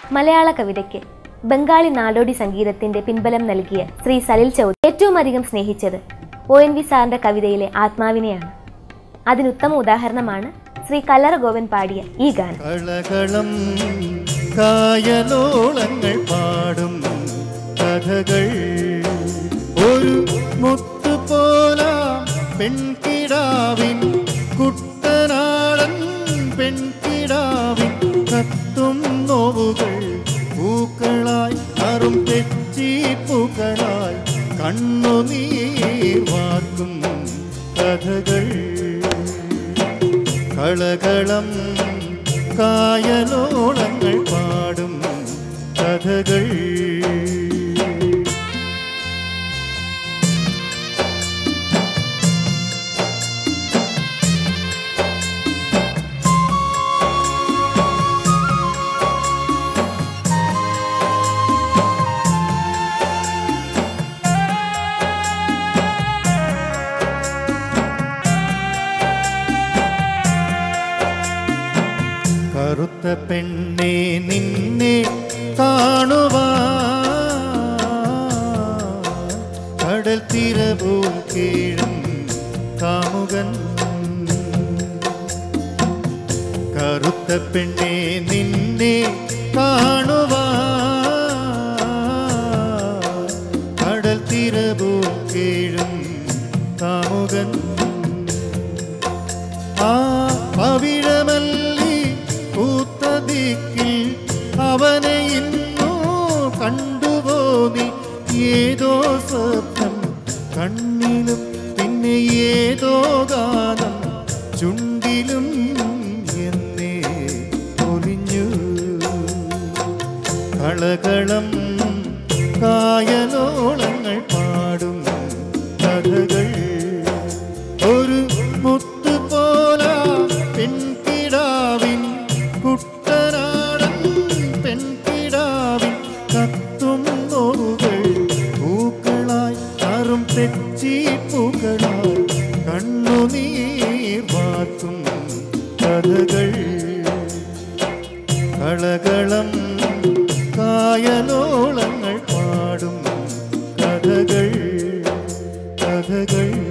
മലയാള കവിതയ്ക്ക് ബംഗാളി നാടോടി സംഗീതത്തിന്റെ പിൻബലം നൽകിയ ശ്രീ സലിൽ ചൗധരി ഏറ്റവും അധികം സ്നേഹിച്ചത് ഒ എൻ വി സാറിന്റെ കവിതയിലെ ആത്മാവിനെയാണ് അതിനുത്തമ ഉദാഹരണമാണ് ശ്രീ കല്ലറ ഗോവൻ പാടിയ ഈ ഗാനം കളകളം കായലോളങ്ങൾ പാടും കഥകൾ ഒരു മുത്തുപോല പെൺകിടാവിൻ കുട്ടനാടൻ പെൺകിടാവിൻ കത്തും നോവുകൾ പൂക്കളായി അറും തെച്ചിപ്പൂക്കളായി കണ്ണുനീർ വാർക്കും കഥകൾ കളകളം കായലോളങ്ങൾ പാടും കഥകൾ കറുത്ത പെണ്ണെ നിന്നെ കാണുവാ കടൽ തിരപോൽ കീഴും കാമുകൻ കറുത്ത പെണ്ണെ നിന്നെ കാണുവാ കടൽ തിരപോൽ കീഴും കാമുകൻ ആ പവിഴമല്ലി പൂത്തതിക്കിൽ അവനെ ഇന്നു കണ്ടുപോന്നി ഏതോ സ്വപ്നം കണ്ണിലും പിന്നെ ഏതോ ഗാനം ചുണ്ടിലും എന്നേ ഒലിഞ്ഞു കളകളം കായലോളങ്ങൾ പാടും കഥകൾ ഒരു മുത്തുപോല പെൺകിടാവിൻ കുട്ടനാടൻ പെൺകിടാവിൻ കത്തും നോവുകൾ പൂക്കളായി അറും തെച്ചി പൂക്കളായി കണ്ണുനീർ വാർക്കും കഥകൾ കളകളം കായലോളങ്ങൾ പാടും കഥകൾ കഥകൾ